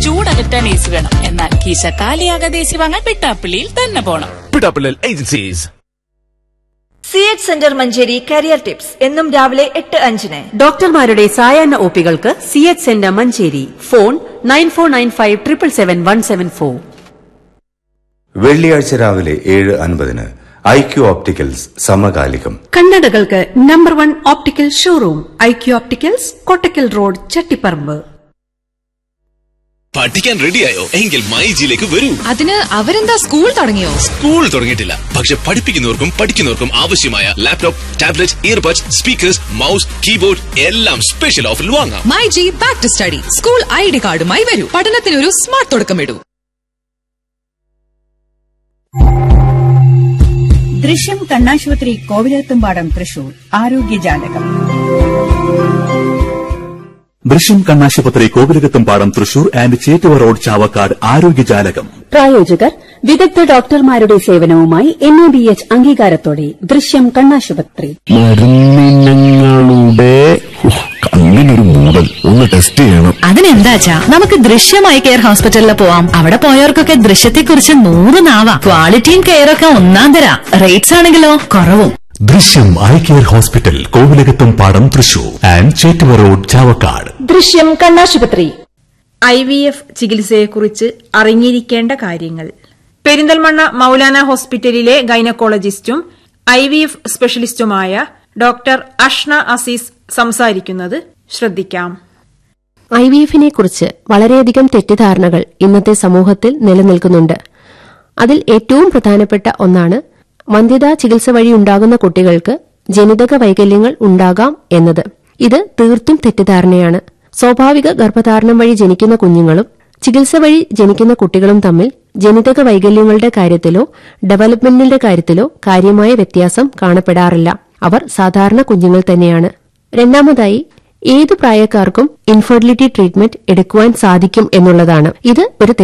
ചൂടകറ്റാൻ AC വേണം എന്നാൽ കീശ കാലിയാകാതെ AC വാങ്ങാൻ വെട്ടാപ്പള്ളിയിൽ തന്നെ പോണം പിടാപ്പിള്ളൽ agencies C H centre Manjeri career tips എന്നും രാവിലെ എട്ട് അഞ്ചിന് ഡോക്ടർമാരുടെ സായാഹ്ന ഒപികൾക്ക് C H centre Manjeri phone nine four nine five triple seven one seven four വെള്ളിയാഴ്ച രാവിലെ ഏഴ് അൻപതിന് ഐ ക്യു ഓപ്റ്റിക്കൽസ് സമകാലികം കണ്ണടകൾക്ക് number one optical showroom I Q opticals Kottakkal road Chattiparamba പഠിക്കാൻ റെഡിയായോ എങ്കിൽ മൈജിയിലേക്ക് വരൂ അതിന് അവരെന്താ സ്കൂൾ തുടങ്ങിയോ സ്കൂൾ തുടങ്ങിയിട്ടില്ല പക്ഷെ പഠിപ്പിക്കുന്നവർക്കും പഠിക്കുന്നവർക്കും ആവശ്യമായ laptop tablet earbuds speakers mouse keyboard എല്ലാം സ്പെഷ്യൽ ഓഫറിൽ വാങ്ങാം my G back to study school I D കാർഡുമായി വരൂ പഠനത്തിനൊരു സ്മാർട്ട് തുടക്കമിടൂ ദൃശ്യം കണ്ണാശുപത്രി കോവിലത്തുംപാടം തൃശൂർ ആരോഗ്യജാലകം ദൃശ്യം കണ്ണാശുപത്രി Kovilakathumpadam Thrissur and Chettuva road Chavakkad ആരോഗ്യജാലകം പ്രായോജകർ വിദഗ്ധ ഡോക്ടർമാരുടെ സേവനവുമായി എൻ എ ബി എച്ച് അംഗീകാരത്തോടെ ദൃശ്യം കണ്ണാശുപത്രി മരുന്നിനങ്ങളുടെ കണ്ണിനൊരു മൂടൽ ഒന്ന് ടെസ്റ്റ് ചെയ്യണം അതിനെന്താച്ചാ നമുക്ക് ദൃശ്യമായി കെയർ ഹോസ്പിറ്റലിൽ പോവാം അവിടെ പോയവർക്കൊക്കെ ദൃശ്യത്തെക്കുറിച്ച് നൂറ് നാവാ ക്വാളിറ്റിയും കെയറൊക്കെ ഒന്നാം തരാ റേറ്റ്സ് ആണെങ്കിലോ കുറവും ദൃശ്യം eye care hospital Kovilakathumpadam Thrissur and Chettuva road Chavakkad Drishyam കണ്ണാശുപത്രി ഐ വി എഫ് ചികിത്സയെക്കുറിച്ച് അറിഞ്ഞിരിക്കേണ്ട കാര്യങ്ങൾ പെരിന്തൽമണ്ണ മൌലാന ഹോസ്പിറ്റലിലെ ഗൈനക്കോളജിസ്റ്റും ഐ വി എഫ് സ്പെഷ്യലിസ്റ്റുമായ ഡോക്ടർ അഷ്ന അസീസ് സംസാരിക്കുന്നത് ശ്രദ്ധിക്കാം ഐ വി എഫിനെ കുറിച്ച് വളരെയധികം തെറ്റിദ്ധാരണകൾ ഇന്നത്തെ സമൂഹത്തിൽ നിലനിൽക്കുന്നുണ്ട് അതിൽ ഏറ്റവും പ്രധാനപ്പെട്ട ഒന്നാണ് വന്ധ്യതാ ചികിത്സ വഴി ഉണ്ടാകുന്ന കുട്ടികൾക്ക് ജനിതക വൈകല്യങ്ങൾ ഉണ്ടാകാം എന്നത് ഇത് തീർത്തും തെറ്റിദ്ധാരണയാണ് സ്വാഭാവിക ഗർഭധാരണം വഴി ജനിക്കുന്ന കുഞ്ഞുങ്ങളും ചികിത്സ വഴി ജനിക്കുന്ന കുട്ടികളും തമ്മിൽ ജനിതക വൈകല്യങ്ങളുടെ കാര്യത്തിലോ ഡെവലപ്മെന്റിന്റെ കാര്യത്തിലോ കാര്യമായ വ്യത്യാസം കാണപ്പെടാറില്ല അവർ സാധാരണ കുഞ്ഞുങ്ങൾ തന്നെയാണ് രണ്ടാമതായി ഏതു പ്രായക്കാർക്കും ഇൻഫെർട്ടിലിറ്റി ട്രീറ്റ്മെന്റ് എടുക്കുവാൻ സാധിക്കും എന്നുള്ളതാണ് ഇത് ഒരു